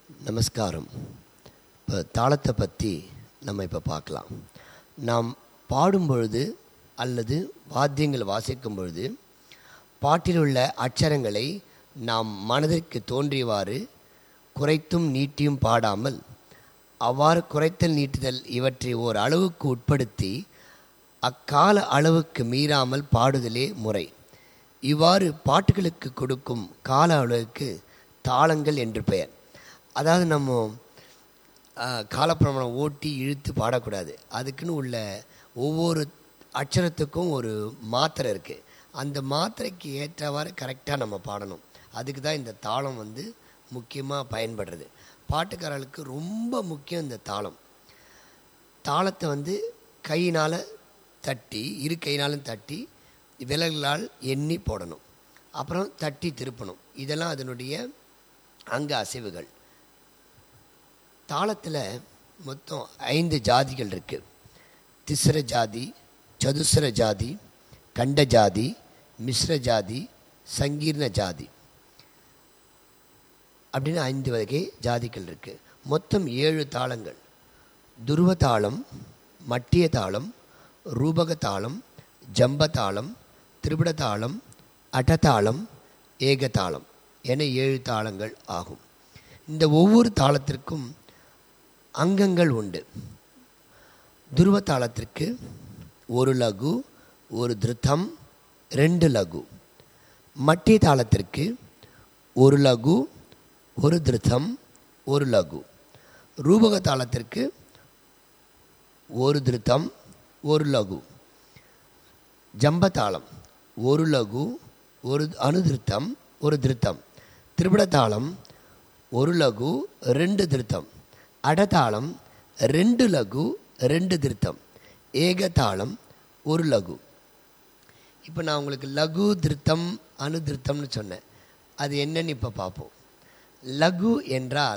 நமஸ்காரம் இப்போ தாளத்தை பற்றி நம்ம இப்போ பார்க்கலாம் நாம் பாடும் பொழுது அல்லது வாத்தியங்கள் வாசிக்கும் பொழுது பாட்டில் உள்ள அச்சரங்களை நாம் மனதிற்கு தோன்றியவாறு குறைத்தும் நீட்டியும் பாடாமல் அவ்வாறு குறைத்தல் நீட்டுதல் இவற்றை ஓர் அளவுக்கு உட்படுத்தி அக்கால அளவுக்கு மீறாமல் பாடுதலே முறை இவ்வாறு பாட்டுகளுக்கு கொடுக்கும் கால அளவுக்கு தாளங்கள் என்று பெயர் அதாவது நம்ம காலப்பிரமாணம் ஓட்டி இழுத்து பாடக்கூடாது அதுக்குன்னு உள்ள ஒவ்வொரு அச்சரத்துக்கும் ஒரு மாத்திரை இருக்குது அந்த மாத்திரைக்கு ஏற்றவாறு கரெக்டாக நம்ம பாடணும் அதுக்கு தான் இந்த தாளம் வந்து முக்கியமாக பயன்படுறது பாட்டுக்காரர்களுக்கு ரொம்ப முக்கியம் இந்த தாளம் தாளத்தை வந்து கையினால் தட்டி இரு கையினாலும் தட்டி விரல்களால் எண்ணி போடணும் அப்புறம் தட்டி திருப்பணும் இதெல்லாம் அதனுடைய அங்க அசைவுகள் தாளத்தில் மொத்தம் ஐந்து ஜாதிகள் இருக்குது திஸ்ர ஜாதி சதுசர ஜாதி கண்ட ஜாதி மிஸ்ர ஜாதி சங்கீர்ண ஜாதி அப்படின்னு ஐந்து வகை ஜாதிகள் இருக்குது மொத்தம் ஏழு தாளங்கள் துருவ தாளம் மட்டிய தாளம் ரூபக தாளம் ஜம்ப தாளம் திரிபுட தாளம் அட்டதாளம் ஏகதாளம் என ஏழு தாளங்கள் ஆகும் இந்த ஒவ்வொரு தாளத்திற்கும் அங்கங்கள் உண்டு துருவ தாளத்திற்கு ஒரு லகு ஒரு திருத்தம் ரெண்டு லகு மட்டிய தாளத்திற்கு ஒரு லகு ஒரு திருத்தம் ஒரு லகு ரூபக தாளத்திற்கு ஒரு திருத்தம் ஒரு லகு ஜம்பதாளம் ஒரு லகு ஒரு அணுதிருத்தம் ஒரு திருத்தம் திரிபுடதாளம் ஒரு லகு ரெண்டு திருத்தம் அடதாளம் ரெண்டு லகு ரெண்டு திருத்தம் ஏகதாளம் ஒரு லகு இப்போ நான் உங்களுக்கு லகு திருத்தம் அணுதிருத்தம்னு சொன்னேன் அது என்னன்னு இப்போ பார்ப்போம் லகு என்றால்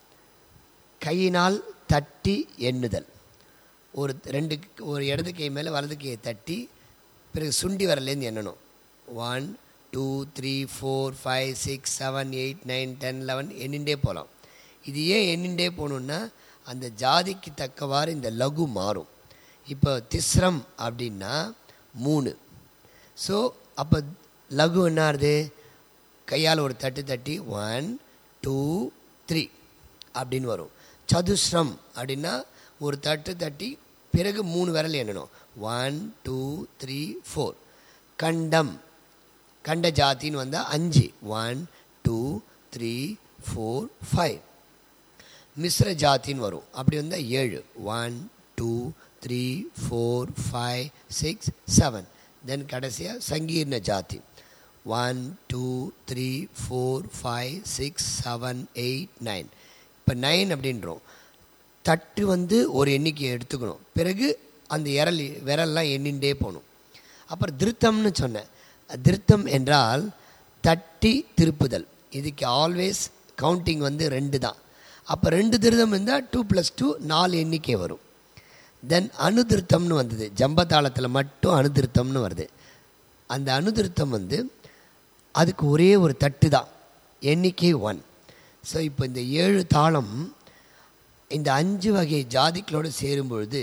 கையினால் தட்டி எண்ணுதல் ஒரு ரெண்டு ஒரு இடது கை மேலே வலது கையை தட்டி பிறகு சுண்டி வரலேருந்து எண்ணணும் one two three four five six seven eight nine ten eleven எண்ணிண்டே போகலாம் இது ஏன் எண்ணிண்டே போகணுன்னா அந்த ஜாதிக்கு தக்கவாறு இந்த லகு மாறும் இப்போ திஸ்ரம் அப்படின்னா மூணு ஸோ அப்போ லகு என்னாருது கையால் ஒரு தட்டு தட்டி ஒன் டூ த்ரீ அப்படின்னு வரும் சதுஸ்ரம் அப்படின்னா ஒரு தட்டு தட்டி பிறகு மூணு விரல் எண்ணணும் ஒன் டூ த்ரீ ஃபோர் கண்டம் கண்ட ஜாத்தின்னு வந்தால் அஞ்சு one two three four five மிஸ்ர ஜாத்தின்னு வரும் அப்படி வந்தால் ஏழு one two three four five six seven then கடைசியாக சங்கீர்ண ஜாதி one two three four five six seven eight nine இப்போ நைன் அப்படின்றோம் தட்டு வந்து ஒரு எண்ணிக்கையை எடுத்துக்கணும் பிறகு அந்த விரல் விரல்லாம் எண்ணின்றே போகணும் அப்புறம் திருத்தம்னு சொன்னேன் திருத்தம் என்றால் தட்டி திருப்புதல் இதுக்கு ஆல்வேஸ் கவுண்டிங் வந்து ரெண்டு தான் அப்போ ரெண்டு திருத்தம் இருந்தால் டூ ப்ளஸ் டூ நாலு எண்ணிக்கை வரும் தென் அணுதிருத்தம்னு வந்தது ஜம்பதாளத்தில் மட்டும் அணுதிருத்தம்னு வருது அந்த அணுதிருத்தம் வந்து அதுக்கு ஒரே ஒரு தட்டு தான் எண்ணிக்கை ஒன் ஸோ இப்போ இந்த ஏழு தாளம் இந்த அஞ்சு வகை ஜாதிகளோடு சேரும் பொழுது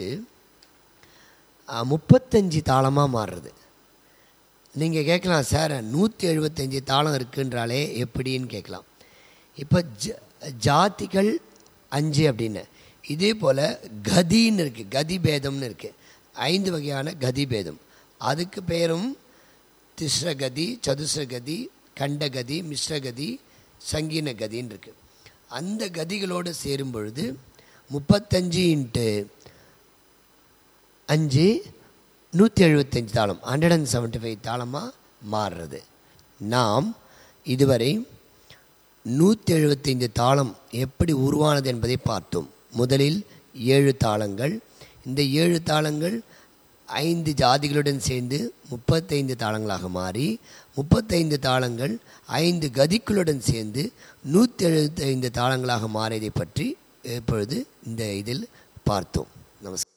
முப்பத்தஞ்சு தாளமாக மாறுறது நீங்கள் கேட்கலாம் சார் நூற்றி எழுபத்தஞ்சி தாளம் இருக்குன்றாலே எப்படின்னு கேட்கலாம் இப்போ ஜ ஜாதிகள் அஞ்சு அப்படின்னு இதே போல் கதின்னு இருக்குது கதி பேதம்னு இருக்குது ஐந்து வகையான கதி பேதம் அதுக்கு பேரும் திஸ்ரகதி சதுசகதி கண்டகதி மிஸ்ரகதி சங்கீன கதின்னு இருக்குது அந்த கதிகளோடு சேரும் பொழுது முப்பத்தஞ்சு இன்ட்டு அஞ்சு நூற்றி எழுபத்தஞ்சு தாளம் ஹண்ட்ரட் அண்ட் செவன்ட்டி ஃபைவ் தாளமாக மாறுறது நாம் இதுவரை நூற்றி எழுபத்தைந்து தாளம் எப்படி உருவானது என்பதை பார்த்தோம் முதலில் ஏழு தாளங்கள் இந்த ஏழு தாளங்கள் ஐந்து ஜாதிகளுடன் சேர்ந்து முப்பத்தைந்து தாளங்களாக மாறி முப்பத்தைந்து தாளங்கள் ஐந்து கதிகளுடன் சேர்ந்து நூற்றி எழுபத்தைந்து தாளங்களாக மாறியதை பற்றி இப்பொழுது இந்த இதில் பார்த்தோம் நமஸ்காரம்